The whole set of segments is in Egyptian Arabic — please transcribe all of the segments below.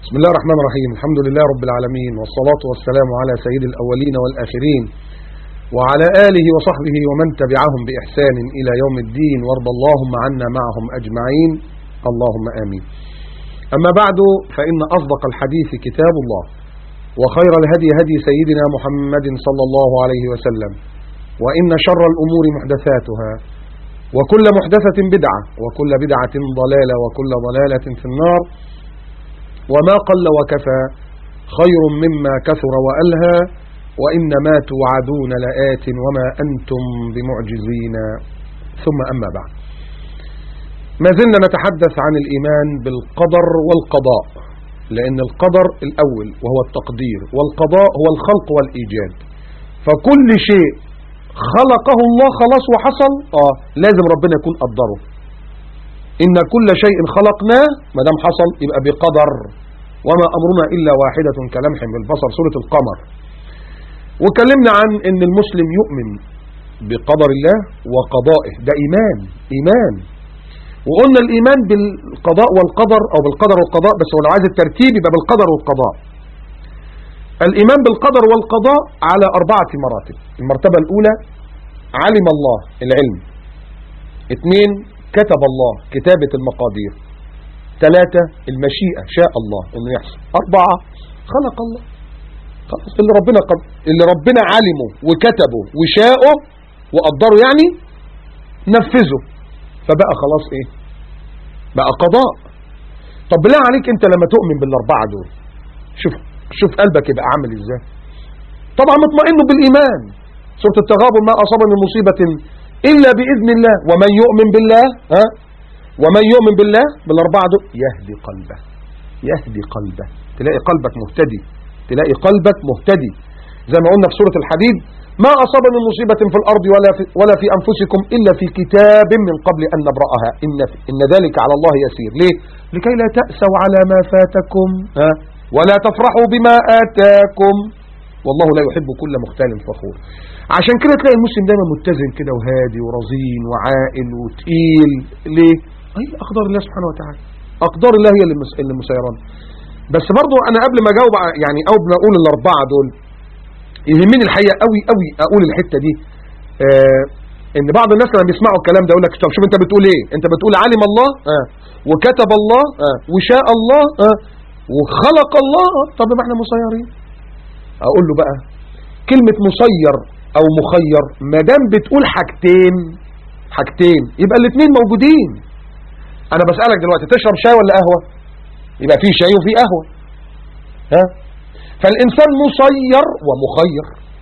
بسم الله الرحمن الرحيم الحمد لله رب العالمين والصلاة والسلام على سيد الأولين والآخرين وعلى آله وصحبه ومن تبعهم بإحسان إلى يوم الدين وارض اللهم عنا معهم أجمعين اللهم آمين أما بعد فإن أصدق الحديث كتاب الله وخير الهدي هدي سيدنا محمد صلى الله عليه وسلم وإن شر الأمور محدثاتها وكل محدثة بدعة وكل بدعة ضلالة وكل ضلالة في النار وما قل وكفى خير مما كثر وألهى وإنما توعدون لآت وما أنتم بمعجزين ثم أما بعد ما زلنا نتحدث عن الإيمان بالقدر والقضاء لأن القدر الأول وهو التقدير والقضاء هو الخلق والإيجاد فكل شيء خلقه الله خلاص وحصل آه لازم ربنا يكون قدره إن كل شيء خلقناه ما دام حصل يبقى بقدر وما أمرنا إلا واحدة كلمح بالبصر سورة القمر وكلمنا عن أن المسلم يؤمن بقدر الله وقضائه ده إيمان إيمان وقلنا الإيمان بالقضاء والقدر أو بالقدر والقضاء بس هو لو عايز الترتيب يبقى بالقدر والقضاء الإيمان بالقدر والقضاء على أربعة مراتب المرتبة الأولى علم الله العلم اثنين كتب الله كتابة المقادير ثلاثة المشيئة شاء الله انه يحصل أربعة خلق الله خلاص اللي ربنا قد... اللي ربنا علمه وكتبه وشاءه وقدره يعني نفذه فبقى خلاص ايه بقى قضاء طب بالله عليك انت لما تؤمن بالاربعة دول شوف شوف قلبك يبقى عامل ازاي طبعا مطمئن بالإيمان سورة التغابن ما أصاب من مصيبة إلا بإذن الله ومن يؤمن بالله ها ومن يؤمن بالله بالأربعة دول يهدي قلبه يهدي قلبه تلاقي قلبك مهتدي تلاقي قلبك مهتدي زي ما قلنا في سورة الحديد ما أصاب من مصيبة في الأرض ولا في, ولا في أنفسكم إلا في كتاب من قبل أن نبرأها إن, إن ذلك على الله يسير ليه؟ لكي لا تأسوا على ما فاتكم ها ولا تفرحوا بما آتاكم والله لا يحب كل مختال فخور عشان كده تلاقي المسلم دايما متزن كده وهادي ورزين وعاقل وتقيل ليه؟ أي أقدار الله سبحانه وتعالى أقدار الله هي اللي مسيران بس برضو أنا قبل ما أجاوب يعني أو قبل ما أقول الأربعة دول يهمني الحقيقة قوي قوي أقول الحتة دي آه إن بعض الناس لما بيسمعوا الكلام ده يقول لك طب شوف أنت بتقول إيه أنت بتقول علم الله آه وكتب الله آه وشاء الله آه وخلق الله آه طب ما احنا مسيرين أقول له بقى كلمة مسير أو مخير ما دام بتقول حاجتين حاجتين يبقى الاثنين موجودين انا بسألك دلوقتي تشرب شاي ولا قهوة يبقى في شاي وفي قهوة ها فالإنسان مسير ومخير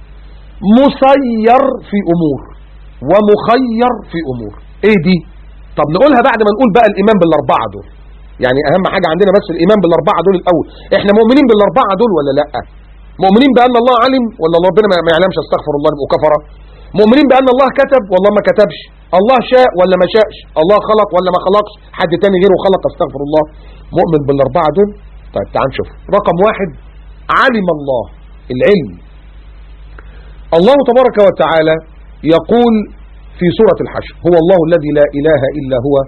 مسير في أمور ومخير في أمور ايه دي طب نقولها بعد ما نقول بقى الإيمان بالأربعة دول يعني أهم حاجة عندنا بس الإيمان بالأربعة دول الأول احنا مؤمنين بالأربعة دول ولا لا مؤمنين بأن الله علم ولا ربنا ما يعلمش استغفر الله نبقوا كفرة مؤمنين بأن الله كتب والله ما كتبش الله شاء ولا ما شاءش الله خلق ولا ما خلقش حد تاني غيره خلق استغفر الله مؤمن بالاربعه دول طيب تعال نشوف رقم واحد علم الله العلم الله تبارك وتعالى يقول في سورة الحشر هو الله الذي لا إله إلا هو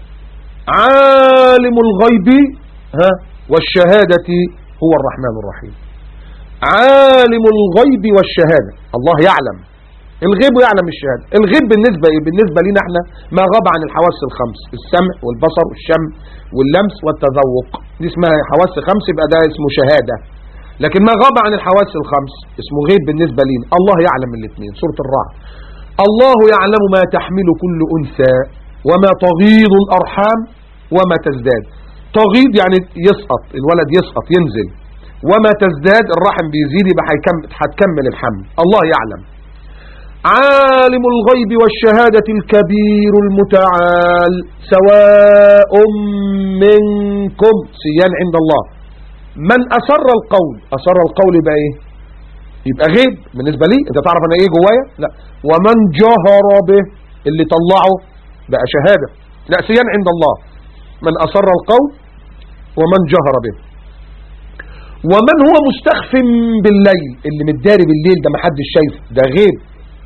عالم الغيب ها والشهادة هو الرحمن الرحيم عالم الغيب والشهادة الله يعلم الغيب يعلم الشهادة الغيب بالنسبة إيه؟ بالنسبة لنا احنا ما غاب عن الحواس الخمس السمع والبصر والشم واللمس والتذوق دي اسمها حواس خمس يبقى ده اسمه شهادة لكن ما غاب عن الحواس الخمس اسمه غيب بالنسبة لنا الله يعلم الاثنين سورة الرعد الله يعلم ما تحمل كل أنثى وما تغيض الأرحام وما تزداد تغيض يعني يسقط الولد يسقط ينزل وما تزداد الرحم بيزيد يبقى هتكمل الحمل الله يعلم عالم الغيب والشهادة الكبير المتعال سواء منكم سيان عند الله من أسر القول أسر القول يبقى إيه يبقى غيب بالنسبة لي أنت تعرف أنا إيه جوايا لا ومن جهر به اللي طلعه بقى شهادة لا سيان عند الله من أسر القول ومن جهر به ومن هو مستخف بالليل اللي متداري بالليل ده محدش شايفه ده غيب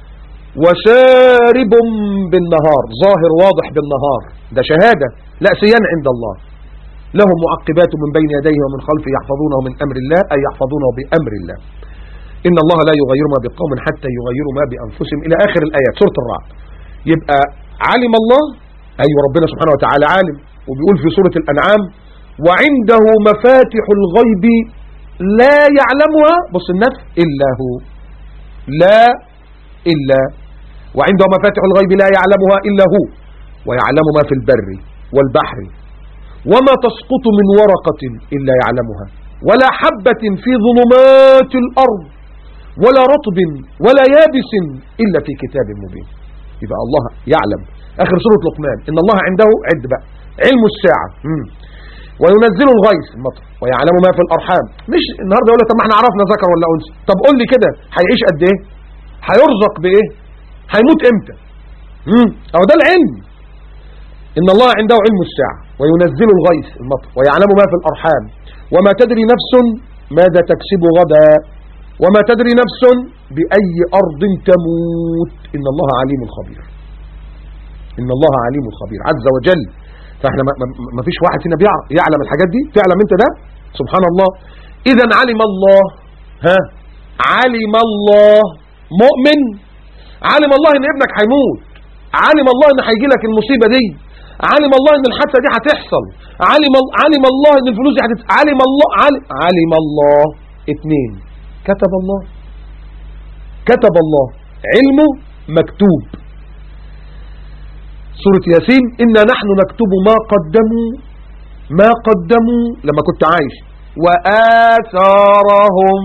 وسارب بالنهار ظاهر واضح بالنهار ده شهادة لا سيان عند الله له معقبات من بين يديه ومن خلفه يحفظونه من أمر الله أي يحفظونه بأمر الله إن الله لا يغير ما بقوم حتى يغيروا ما بأنفسهم إلى آخر الآيات سورة الرعد يبقى علم الله أيوة ربنا سبحانه وتعالى عالم وبيقول في سورة الأنعام وعنده مفاتح الغيب لا يعلمها بص النفس إلا هو لا إلا وعنده مفاتح الغيب لا يعلمها إلا هو ويعلم ما في البر والبحر وما تسقط من ورقة إلا يعلمها ولا حبة في ظلمات الأرض ولا رطب ولا يابس إلا في كتاب مبين يبقى الله يعلم آخر سورة لقمان إن الله عنده عد بقى علم الساعة مم. وينزل الغيث المطر ويعلم ما في الأرحام مش النهاردة يقول لك طب ما احنا عرفنا ذكر ولا أنثى طب قول لي كده هيعيش قد إيه هيرزق بإيه هيموت إمتى مم. أو ده العلم إن الله عنده علم الساعة وينزل الغيث المطر ويعلم ما في الأرحام وما تدري نفس ماذا تكسب غدا وما تدري نفس بأي أرض تموت إن الله عليم خبير إن الله عليم خبير عز وجل فاحنا ما, ما, ما فيش واحد فينا بيعرف يعلم الحاجات دي تعلم انت ده سبحان الله اذا علم الله ها علم الله مؤمن علم الله ان ابنك هيموت علم الله ان هيجي لك المصيبة دي علم الله ان الحادثة دي هتحصل علم علم الله ان الفلوس دي هتت علم الله علم, علم الله اتنين كتب الله كتب الله علمه مكتوب سورة ياسين إنا نحن نكتب ما قدموا ما قدموا لما كنت عايش وآثارهم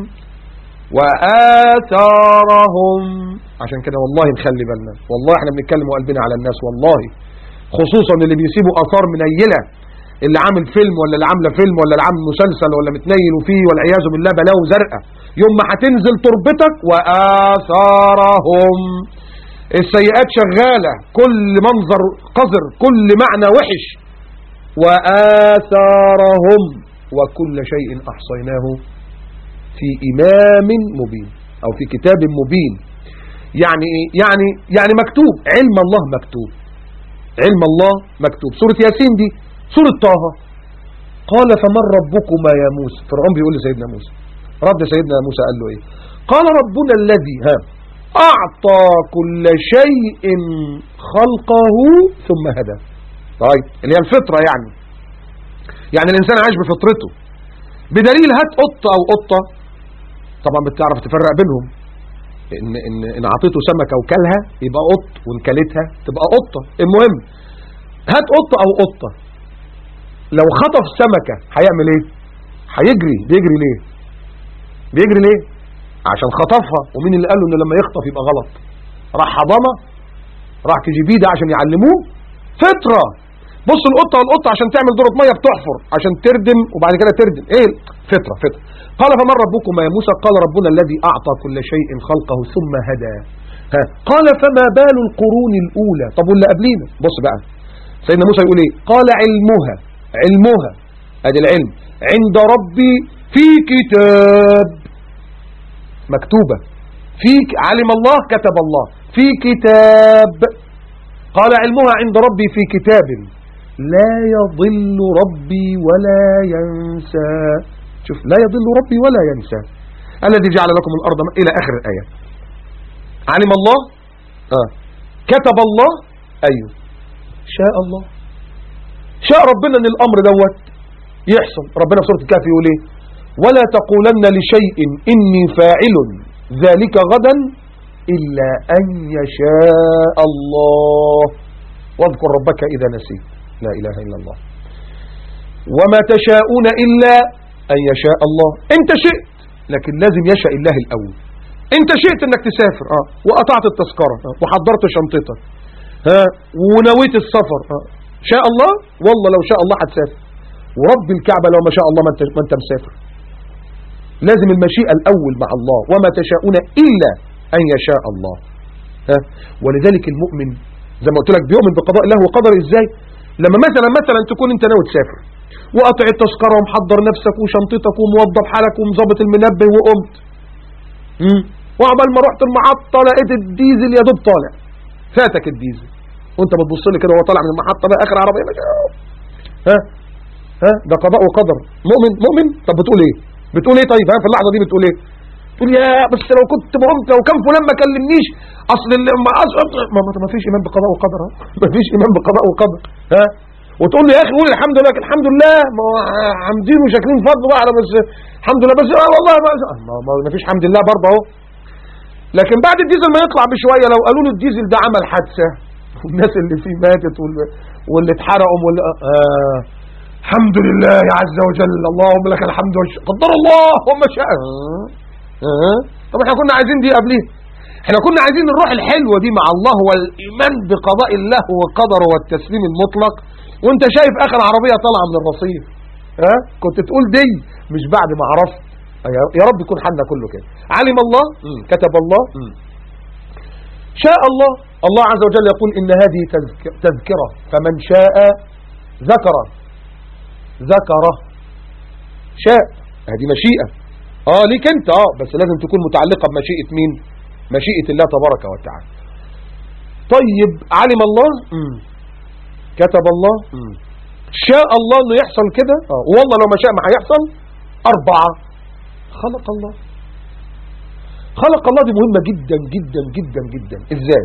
وآثارهم عشان كده والله نخلي بالنا والله احنا بنتكلم وقلبنا على الناس والله خصوصا اللي بيسيبوا آثار منيلة اللي عامل فيلم ولا اللي عامله فيلم ولا اللي عامل مسلسل ولا متنيل وفيه والعياذ بالله بلاوي زرقاء يوم ما هتنزل تربتك وآثارهم السيئات شغالة كل منظر قذر كل معنى وحش وآثارهم وكل شيء أحصيناه في إمام مبين أو في كتاب مبين يعني إيه؟ يعني يعني مكتوب علم الله مكتوب علم الله مكتوب سورة ياسين دي سورة طه قال فمن ربكما يا موسى فرعون بيقول لسيدنا موسى رد سيدنا موسى قال له ايه قال ربنا الذي ها أعطى كل شيء خلقه ثم هدى طيب اللي هي الفطرة يعني يعني الإنسان عايش بفطرته بدليل هات قطة أو قطة طبعا بتعرف تفرق بينهم إن, إن, إن عطيته سمكة وكلها يبقى قط وإن كلتها تبقى قطة المهم هات قطة أو قطة لو خطف سمكة هيعمل ايه هيجري بيجري ليه بيجري ليه عشان خطفها ومين اللي قال له ان لما يخطف يبقى غلط راح حضانة راح كجبيدة عشان يعلموه فطرة بص القطة والقطة عشان تعمل دورة مية بتحفر عشان تردم وبعد كده تردم ايه فطرة فطرة قال فمن ربكم يا موسى قال ربنا الذي اعطى كل شيء خلقه ثم هدى ها قال فما بال القرون الاولى طب واللي قبلينا بص بقى سيدنا موسى يقول ايه قال علمها علمها ادي العلم عند ربي في كتاب مكتوبة في علم الله كتب الله في كتاب قال علمها عند ربي في كتاب لا يضل ربي ولا ينسى شوف لا يضل ربي ولا ينسى الذي جعل لكم الأرض إلى آخر الآية علم الله آه. كتب الله أيوه شاء الله شاء ربنا ان الامر دوت يحصل ربنا في سوره الكهف يقول ايه ولا تقولن لشيء اني فاعل ذلك غدا الا ان يشاء الله واذكر ربك اذا نسيت لا اله الا الله وما تشاءون الا ان يشاء الله انت شئت لكن لازم يشاء الله الاول انت شئت انك تسافر اه وقطعت التذكره آه. وحضرت شنطتك ها ونويت السفر اه شاء الله والله لو شاء الله هتسافر ورب الكعبة لو ما شاء الله ما انت, ما انت مسافر لازم المشيئة الأول مع الله وما تشاءون إلا أن يشاء الله ها ولذلك المؤمن زي ما قلت لك بيؤمن بقضاء الله وقدر إزاي لما مثلا مثلا تكون انت ناوي تسافر وقطع التذكرة ومحضر نفسك وشنطتك وموظف حالك ومظبط المنبه وقمت وعقبال ما رحت المحطة لقيت الديزل يا دوب طالع فاتك الديزل وانت بتبص لي كده وهو طالع من المحطه بقى اخر عربيه ماشي ها ها ده قضاء وقدر مؤمن مؤمن طب بتقول ايه بتقول ايه طيب ها في اللحظه دي بتقول ايه تقول يا بس لو كنت قمت لو كان فلان ما كلمنيش اصل اللي ما, أصل ما, ما فيش ايمان بقضاء وقدر ها ما فيش ايمان بقضاء وقدر ها وتقول لي يا اخي قول الحمد لله الحمد لله ما هو حامدين وشاكرين فضل بقى على بس الحمد لله بس آه والله ما, ما, ما, ما فيش حمد لله برضه اهو لكن بعد الديزل ما يطلع بشويه لو قالوا له الديزل ده عمل حادثه والناس اللي فيه ماتت واللي, واللي اتحرقوا واللي آه الحمد لله يا عز وجل اللهم لك الحمد والشكر قدر الله وما شاء آه. آه. طب احنا كنا عايزين دي قبليه احنا كنا عايزين الروح الحلوه دي مع الله والايمان بقضاء الله وقدره والتسليم المطلق وانت شايف اخر عربيه طالعه من الرصيف ها كنت تقول دي مش بعد ما عرفت يا رب يكون حالنا كله كده علم الله مم. كتب الله مم. شاء الله الله عز وجل يقول إن هذه تذكرة فمن شاء ذكر ذكر شاء هذه مشيئة اه ليك انت اه بس لازم تكون متعلقة بمشيئة مين مشيئة الله تبارك وتعالى طيب علم الله مم. كتب الله مم. شاء الله انه يحصل كده اه والله لو ما شاء ما هيحصل أربعة خلق الله خلق الله دي مهمة جدا جدا جدا جدا ازاي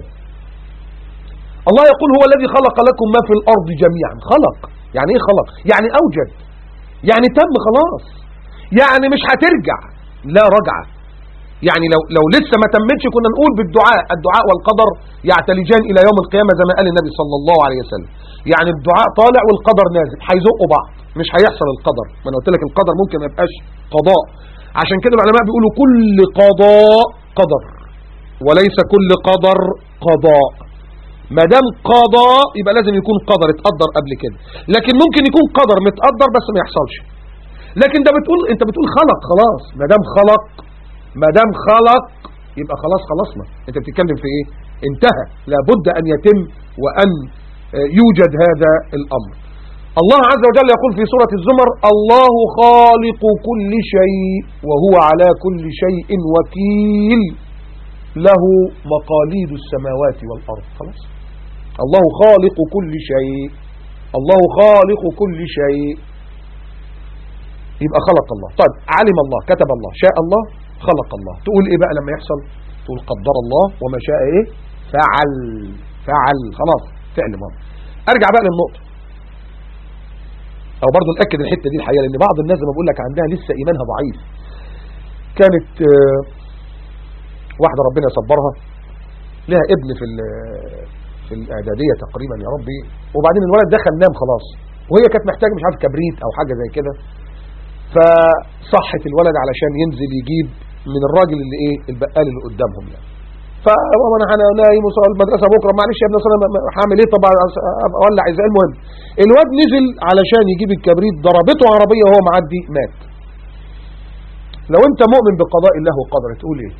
الله يقول هو الذي خلق لكم ما في الأرض جميعا خلق يعني ايه خلق يعني أوجد يعني تم خلاص يعني مش هترجع لا رجعة يعني لو لو لسه ما تمتش كنا نقول بالدعاء الدعاء والقدر يعتلجان إلى يوم القيامة زي ما قال النبي صلى الله عليه وسلم يعني الدعاء طالع والقدر نازل هيزقوا بعض مش هيحصل القدر ما انا قلت لك القدر ممكن ما يبقاش قضاء عشان كده العلماء بيقولوا كل قضاء قدر وليس كل قدر قضاء ما دام قضاء يبقى لازم يكون قدر اتقدر قبل كده لكن ممكن يكون قدر متقدر بس ما يحصلش لكن ده بتقول انت بتقول خلق خلاص ما دام خلق ما دام خلق يبقى خلاص خلصنا انت بتتكلم في ايه انتهى لابد ان يتم وان يوجد هذا الامر الله عز وجل يقول في سورة الزمر الله خالق كل شيء وهو على كل شيء وكيل له مقاليد السماوات والأرض خلاص الله خالق كل شيء الله خالق كل شيء يبقى خلق الله طيب علم الله كتب الله شاء الله خلق الله تقول ايه بقى لما يحصل تقول قدر الله وما شاء ايه فعل فعل خلاص فعل ماضي ارجع بقى للنقطة او برضه ناكد الحته دي الحقيقه لان بعض الناس زي ما بقول لك عندها لسه ايمانها ضعيف كانت واحده ربنا يصبرها لها ابن في في الاعداديه تقريبا يا ربي وبعدين الولد دخل نام خلاص وهي كانت محتاجه مش عارف كبريت او حاجه زي كده فصحت الولد علشان ينزل يجيب من الراجل اللي ايه البقال اللي قدامهم يعني فماما انا انا نايم وصلاه المدرسه بكره معلش يا ابني اصل انا هعمل ايه طبعا اولع ازاي المهم الواد نزل علشان يجيب الكبريت ضربته عربيه وهو معدي مات لو انت مؤمن بقضاء الله وقدره تقول ايه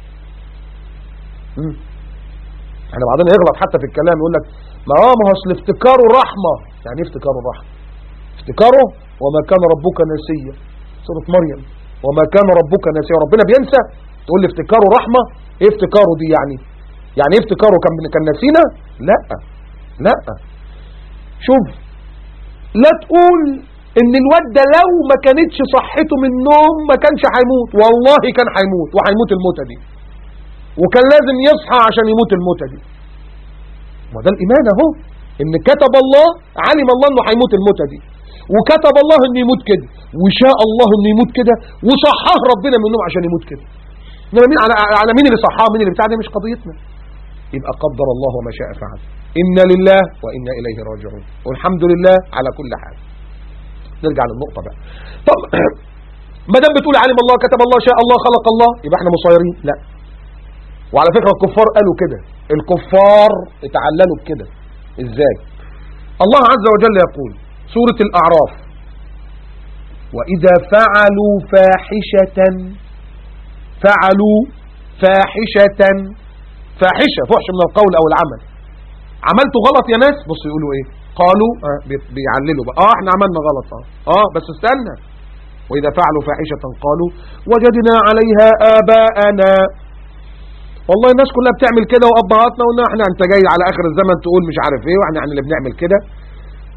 احنا بعدين يغلط حتى في الكلام يقول لك ما هو ما هو اصل افتكاره رحمه يعني ايه افتكاره رحمه افتكاره وما كان ربك ناسيا سوره مريم وما كان ربك ناسيا ربنا بينسى تقول لي افتكاره رحمه ايه افتكاره دي يعني يعني ايه افتكاره كان كان ناسينا لا لا شوف لا تقول ان الواد ده لو ما كانتش صحته من النوم ما كانش هيموت والله كان هيموت وهيموت الموتة دي وكان لازم يصحى عشان يموت الموتة دي ما ده الايمان اهو ان كتب الله علم الله انه هيموت الموتة دي وكتب الله انه يموت كده وشاء الله انه يموت كده وصحاه ربنا من النوم عشان يموت كده انما مين على على مين اللي صحاه مين اللي بتاع دي مش قضيتنا يبقى قدر الله وما شاء فعل إنا لله وإنا إليه راجعون والحمد لله على كل حال نرجع للنقطة بقى طب ما دام بتقول علم الله كتب الله شاء الله خلق الله يبقى احنا مصيرين لا وعلى فكرة الكفار قالوا كده الكفار اتعللوا بكده ازاي الله عز وجل يقول سورة الأعراف وإذا فعلوا فاحشة فعلوا فاحشة فاحشة فحش من القول أو العمل عملتوا غلط يا ناس بصوا يقولوا ايه قالوا آه بيعللوا بقى اه احنا عملنا غلط اه اه بس استنى واذا فعلوا فاحشة قالوا وجدنا عليها اباءنا والله الناس كلها بتعمل كده وابهاتنا وان احنا انت جاي على اخر الزمن تقول مش عارف ايه واحنا يعني اللي بنعمل كده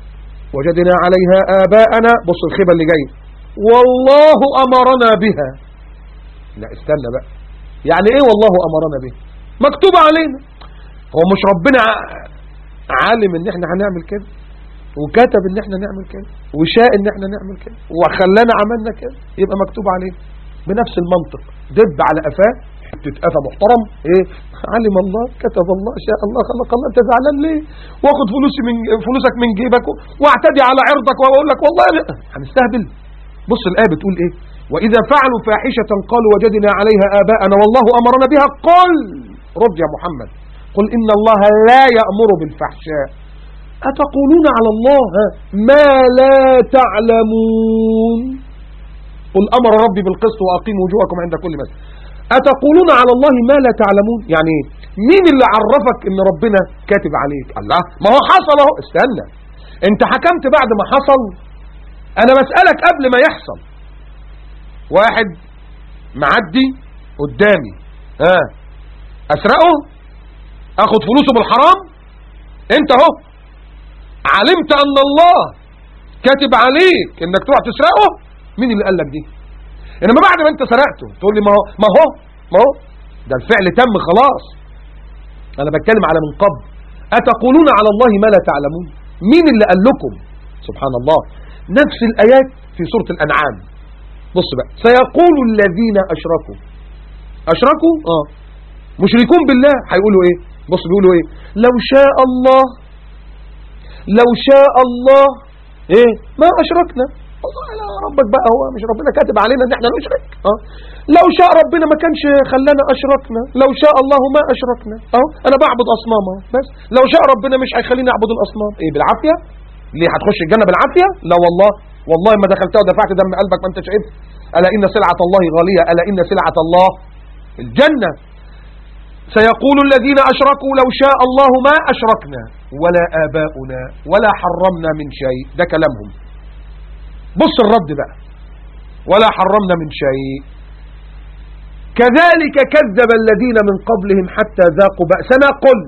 وجدنا عليها آباءنا بص الخيبة اللي جاي والله أمرنا بها لا استنى بقى يعني ايه والله أمرنا بها مكتوب علينا هو مش ربنا عالم ان احنا هنعمل كده وكتب ان احنا نعمل كده وشاء ان احنا نعمل كده وخلانا عملنا كده يبقى مكتوب علينا بنفس المنطق دب على قفاه حته قفا محترم ايه علم الله كتب الله شاء الله خلق الله انت زعلان ليه واخد فلوسي من فلوسك من جيبك واعتدي على عرضك واقول لك والله لا هنستهبل بص الايه بتقول ايه واذا فعلوا فاحشه قالوا وجدنا عليها اباءنا والله امرنا بها قل رد يا محمد قل ان الله لا يامر بالفحشاء أتقولون على الله ما لا تعلمون قل أمر ربي بالقسط وأقيموا وجوهكم عند كل مسجد أتقولون على الله ما لا تعلمون يعني مين اللي عرفك ان ربنا كاتب عليك الله ما هو حصل اهو استنى انت حكمت بعد ما حصل انا بسألك قبل ما يحصل واحد معدي قدامي ها اسرقه اخد فلوسه بالحرام انت اهو علمت ان الله كاتب عليك انك تروح تسرقه مين اللي قال لك دي انما بعد ما انت سرقته تقول لي ما هو ما هو ما هو ده الفعل تم خلاص انا بتكلم على من قبل اتقولون على الله ما لا تعلمون مين اللي قال لكم سبحان الله نفس الايات في سورة الانعام بص بقى سيقول الذين اشركوا اشركوا اه مشركون بالله هيقولوا ايه بص بيقولوا ايه لو شاء الله لو شاء الله ايه ما اشركنا والله لا ربك بقى هو مش ربنا كاتب علينا ان احنا نشرك اه لو شاء ربنا ما كانش خلانا اشركنا لو شاء الله ما اشركنا اهو انا بعبد اصنام اهو بس لو شاء ربنا مش هيخليني اعبد الاصنام ايه بالعافيه ليه هتخش الجنه بالعافيه لا والله والله ما دخلتها ودفعت دم قلبك ما انت شايف الا ان سلعه الله غاليه الا ان سلعه الله الجنه سيقول الذين أشركوا لو شاء الله ما أشركنا ولا آباؤنا ولا حرمنا من شيء ده كلامهم بص الرد بقى ولا حرمنا من شيء كذلك كذب الذين من قبلهم حتى ذاقوا بأسنا قل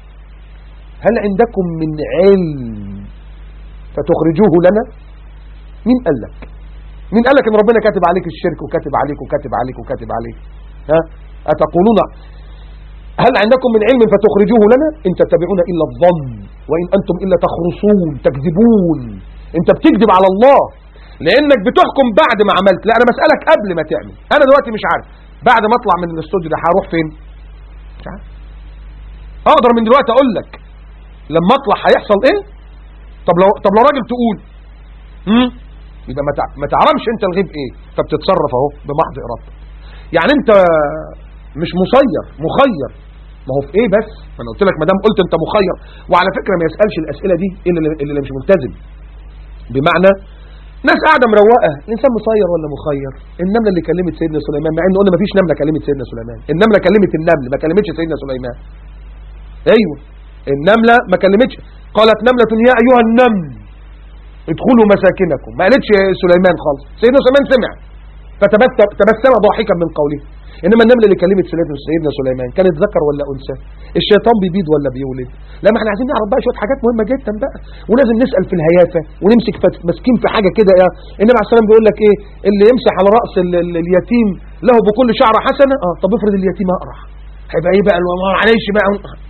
هل عندكم من علم فتخرجوه لنا مين قال لك مين قال لك ان ربنا كاتب عليك الشرك وكاتب عليك وكاتب عليك وكاتب عليك ها أتقولون هل عندكم من علم فتخرجوه لنا إن تتبعون إلا الظن وإن أنتم إلا تخرصون تكذبون أنت بتكذب على الله لأنك بتحكم بعد ما عملت لا أنا بسألك قبل ما تعمل أنا دلوقتي مش عارف بعد ما أطلع من الاستوديو ده هروح فين مش عارف أقدر من دلوقتي أقول لك لما أطلع هيحصل إيه طب لو طب لو راجل تقول هم؟ يبقى ما تع- ما تعرفش أنت الغيب إيه فبتتصرف أهو بمحض إرادتك يعني أنت مش مسير مخير ما هو في ايه بس ما انا قلت لك ما دام قلت انت مخير وعلى فكره ما يسالش الاسئله دي الا اللي, اللي مش ملتزم بمعنى ناس قاعده مروقه الانسان مسير ولا مخير النمله اللي كلمت سيدنا سليمان مع ان قلنا ما فيش نمله كلمت سيدنا سليمان النمله كلمت النمل ما كلمتش سيدنا سليمان ايوه النمله ما كلمتش قالت نمله يا ايها النمل ادخلوا مساكنكم ما قالتش سليمان خالص سيدنا سليمان سمع فتبسم تبسم ضاحكا من قوله انما النمله اللي كلمت سيدنا سيدنا سليمان كانت ذكر ولا انثى الشيطان بيبيض ولا بيولد لا ما احنا عايزين نعرف بقى شويه حاجات مهمه جدا بقى ولازم نسال في الهيافه ونمسك فت- ماسكين في حاجه كده يا النبي عليه السلام بيقول لك ايه اللي يمسح على راس ال- ال- اليتيم له بكل شعره حسنه اه طب افرض اليتيم اقرع هيبقى ايه بقى الو- معلش بقى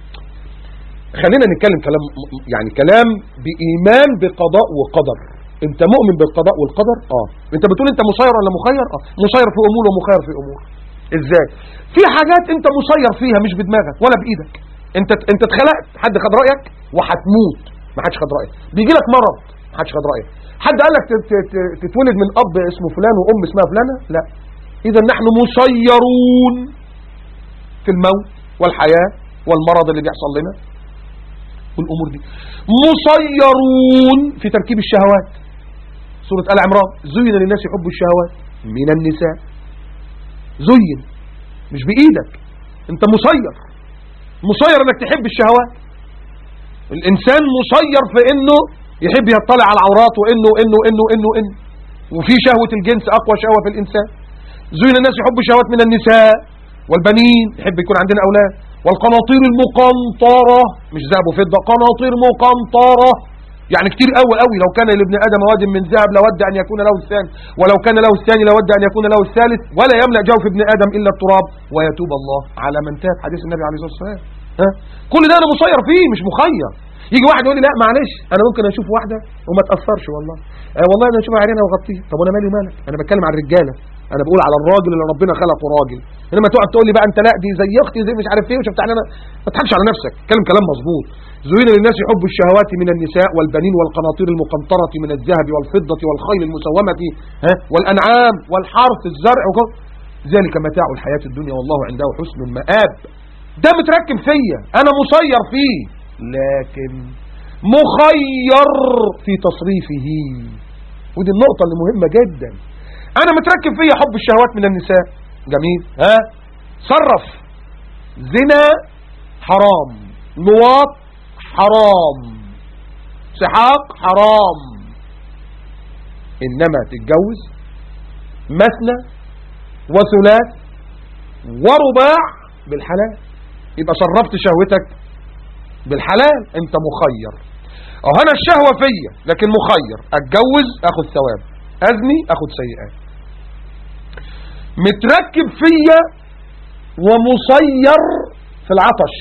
خلينا نتكلم كلام يعني كلام بايمان بقضاء وقدر انت مؤمن بالقضاء والقدر اه انت بتقول انت مسير ولا مخير اه مسير في امور ومخير في امور ازاي في حاجات انت مسير فيها مش بدماغك ولا بايدك انت انت اتخلقت حد خد رايك وهتموت ما حدش خد رايك بيجي لك مرض ما حدش خد رايك حد قال لك تت- تت- تتولد من اب اسمه فلان وام اسمها فلانه لا اذا نحن مسيرون في الموت والحياه والمرض اللي بيحصل لنا والامور دي مسيرون في تركيب الشهوات سورة آل عمران زين للناس حب الشهوات من النساء زين مش بإيدك انت مسير مسير انك تحب الشهوات الانسان مسير في انه يحب يطلع على العورات وانه انه انه انه انه وفي شهوة الجنس اقوى شهوة في الانسان زين الناس يحب الشهوات من النساء والبنين يحب يكون عندنا اولاد والقناطير المقنطرة مش ذهب وفضة قناطير مقنطرة يعني كتير قوي قوي لو كان لابن ادم واد من ذهب لود ان يكون له الثاني ولو كان له الثاني لود ان يكون له الثالث ولا يملا جوف ابن ادم الا التراب ويتوب الله على من تاب حديث النبي عليه الصلاه والسلام ها كل ده انا مسير فيه مش مخير يجي واحد يقول لي لا معلش انا ممكن اشوف واحده وما اتاثرش والله آه والله انا اشوف عينيها واغطيها طب وانا مالي ومالك انا بتكلم عن الرجاله انا بقول على الراجل اللي ربنا خلقه راجل انما تقعد تقول لي بقى انت لا دي زي اختي زي مش عارف ايه وشفت انا ما تضحكش على نفسك اتكلم كلام مظبوط زين للناس حب الشهوات من النساء والبنين والقناطير المقنطرة من الذهب والفضة والخيل المسومة ها والأنعام والحرث الزرع وكل ذلك متاع الحياة الدنيا والله عنده حسن المآب ده متركب فيا أنا مسير فيه لكن مخير في تصريفه ودي النقطة اللي مهمة جدا أنا متركب فيا حب الشهوات من النساء جميل ها صرف زنا حرام لواط حرام سحاق حرام إنما تتجوز مثنى وثلاث ورباع بالحلال يبقى صرفت شهوتك بالحلال انت مخير او هنا الشهوة فيا لكن مخير اتجوز اخد ثواب ازني اخد سيئات متركب فيا ومصير في العطش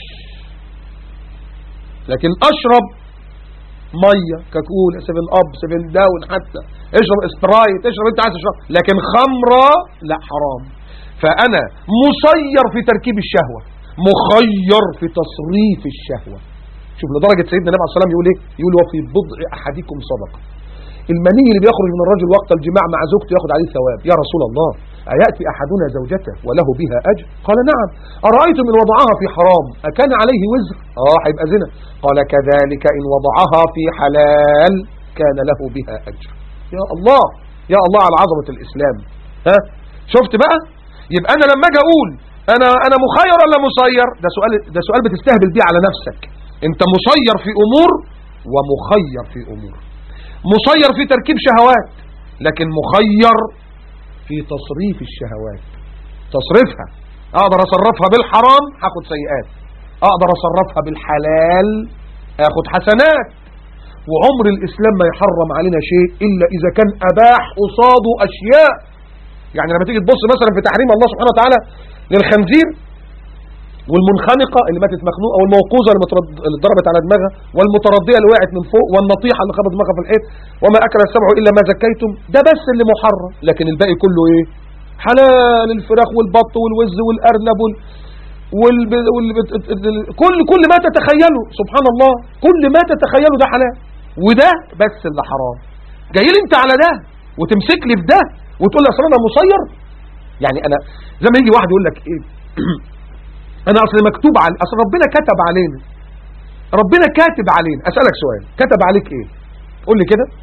لكن اشرب ميه كاكولا سيفن اب سيفن داون حتى اشرب اسبرايت اشرب انت عايز تشرب لكن خمره لا حرام فانا مسير في تركيب الشهوه مخير في تصريف الشهوه شوف لدرجه سيدنا النبي عليه الصلاه والسلام يقول ايه يقول وفي بضع احدكم صدقه المني اللي بيخرج من الرجل وقت الجماع مع زوجته ياخد عليه ثواب يا رسول الله أيأتي أحدنا زوجته وله بها أجر قال نعم أرأيتم إن وضعها في حرام أكان عليه وزر آه هيبقى زنا قال كذلك إن وضعها في حلال كان له بها أجر يا الله يا الله على عظمة الإسلام ها شفت بقى يبقى أنا لما أجي أقول أنا أنا مخير ولا مسير ده سؤال ده سؤال بتستهبل بيه على نفسك أنت مسير في أمور ومخير في أمور مسير في تركيب شهوات لكن مخير في تصريف الشهوات تصريفها اقدر اصرفها بالحرام هاخد سيئات اقدر اصرفها بالحلال اخد حسنات وعمر الاسلام ما يحرم علينا شيء الا اذا كان اباح قصاده اشياء يعني لما تيجي تبص مثلا في تحريم الله سبحانه وتعالى للخنزير والمنخنقة اللي ماتت مخنوقة والموقوزة اللي, مترد... اللي ضربت على دماغها والمتردية اللي وقعت من فوق والنطيحة اللي خبط دماغها في الحيط وما أكل السبع إلا ما زكيتم ده بس اللي محرم لكن الباقي كله إيه حلال الفراخ والبط والوز والأرنب وال... وال... وال... كل كل ما تتخيله سبحان الله كل ما تتخيله ده حلال وده بس اللي حرام جاي لي انت على ده وتمسك لي في ده وتقول لي اصل انا مسير يعني انا زي ما يجي واحد يقول لك ايه انا اصل مكتوب على اصل ربنا كتب علينا ربنا كاتب علينا اسالك سؤال كتب عليك ايه قول لي كده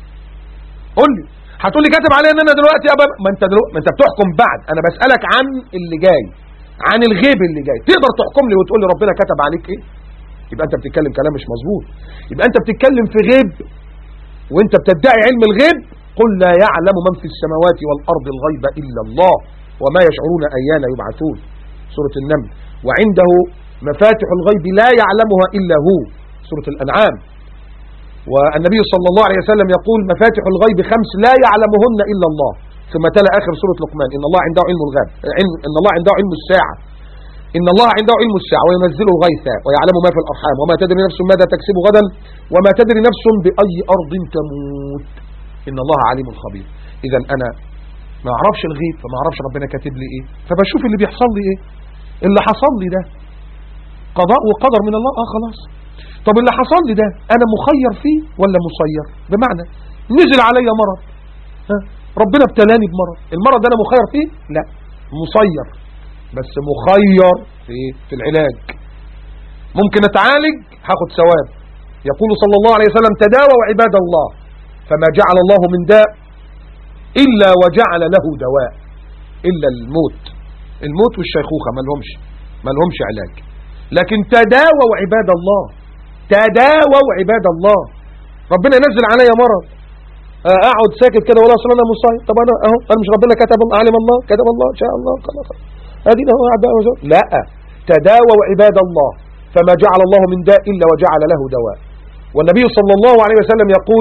قول لي هتقول لي كاتب علينا ان انا دلوقتي ابقى ما انت دلوقتي ما انت بتحكم بعد انا بسالك عن اللي جاي عن الغيب اللي جاي تقدر تحكم لي وتقول لي ربنا كتب عليك ايه يبقى انت بتتكلم كلام مش مظبوط يبقى انت بتتكلم في غيب وانت بتدعي علم الغيب قل لا يعلم من في السماوات والارض الغيب الا الله وما يشعرون ايان يبعثون سوره النمل وعنده مفاتح الغيب لا يعلمها إلا هو سورة الأنعام والنبي صلى الله عليه وسلم يقول مفاتح الغيب خمس لا يعلمهن إلا الله ثم تلا آخر سورة لقمان إن الله عنده علم الغيب علم إن الله عنده علم الساعة إن الله عنده علم الساعة وينزل غيثا ويعلم ما في الأرحام وما تدري نفس ماذا تكسب غدا وما تدري نفس بأي أرض تموت إن الله عليم خبير إذا أنا ما أعرفش الغيب فما أعرفش ربنا كاتب لي إيه فبشوف اللي بيحصل لي إيه اللي حصل لي ده قضاء وقدر من الله اه خلاص طب اللي حصل لي ده انا مخير فيه ولا مسير بمعنى نزل عليا مرض ها ربنا ابتلاني بمرض المرض ده انا مخير فيه لا مسير بس مخير في في العلاج ممكن اتعالج هاخد ثواب يقول صلى الله عليه وسلم تداووا عباد الله فما جعل الله من داء الا وجعل له دواء الا الموت الموت والشيخوخة ما لهمش ما لهمش علاج لكن تداووا عباد الله تداووا عباد الله ربنا ينزل عليا مرض اقعد ساكت كده ولا اصل انا مصايب طب انا اهو انا مش ربنا كتب علم الله كتب الله ان شاء الله خلاص ادينا هو قاعد لا تداووا عباد الله فما جعل الله من داء الا وجعل له دواء والنبي صلى الله عليه وسلم يقول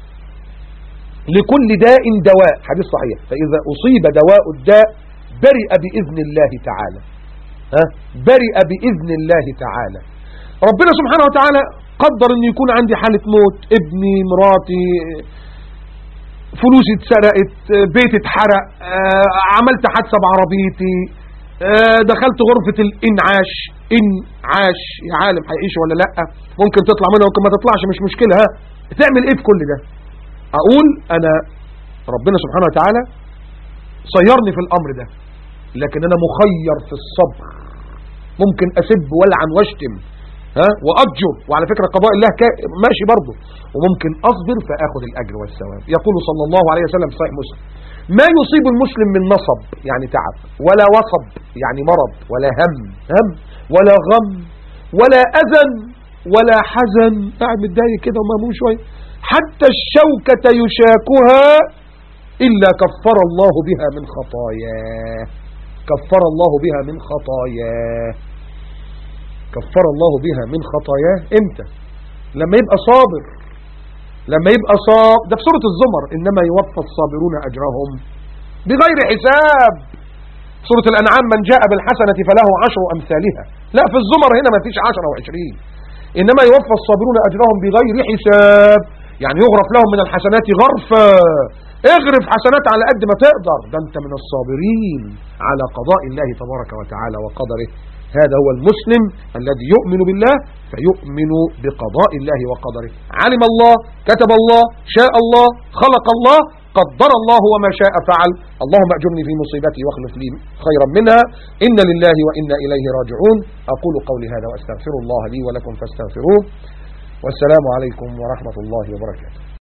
لكل داء دواء حديث صحيح فإذا أصيب دواء الداء برئ بإذن الله تعالى ها برئ بإذن الله تعالى ربنا سبحانه وتعالى قدر أن يكون عندي حالة موت ابني مراتي فلوسي اتسرقت بيتي اتحرق آه، عملت حادثة بعربيتي آه، دخلت غرفة الانعاش انعاش يا عالم هيعيش ولا لا ممكن تطلع منها ممكن ما تطلعش مش مشكلة ها تعمل ايه في كل ده اقول انا ربنا سبحانه وتعالى صيرني في الامر ده لكن انا مخير في الصبر ممكن اسب والعن واشتم ها واجر وعلى فكره قضاء الله كا- ماشي برضه وممكن اصبر فاخذ الاجر والثواب يقول صلى الله عليه وسلم في صحيح مسلم ما يصيب المسلم من نصب يعني تعب ولا وصب يعني مرض ولا هم هم ولا غم ولا اذى ولا حزن قاعد متضايق كده ومهموم شويه حتى الشوكة يشاكها إلا كفر الله بها من خطاياه كفر الله بها من خطاياه كفر الله بها من خطاياه امتى لما يبقى صابر لما يبقى صاب ده في سورة الزمر إنما يوفى الصابرون أجرهم بغير حساب سورة الأنعام من جاء بالحسنة فله عشر أمثالها لا في الزمر هنا ما فيش عشر أو عشرين إنما يوفى الصابرون أجرهم بغير حساب يعني يغرف لهم من الحسنات غرفة اغرف حسنات على قد ما تقدر ده انت من الصابرين على قضاء الله تبارك وتعالى وقدره هذا هو المسلم الذي يؤمن بالله فيؤمن بقضاء الله وقدره علم الله كتب الله شاء الله خلق الله قدر الله وما شاء فعل اللهم أجرني في مصيبتي واخلف لي خيرا منها إن لله وإنا إليه راجعون أقول قولي هذا وأستغفر الله لي ولكم فاستغفروه والسلام عليكم ورحمة الله وبركاته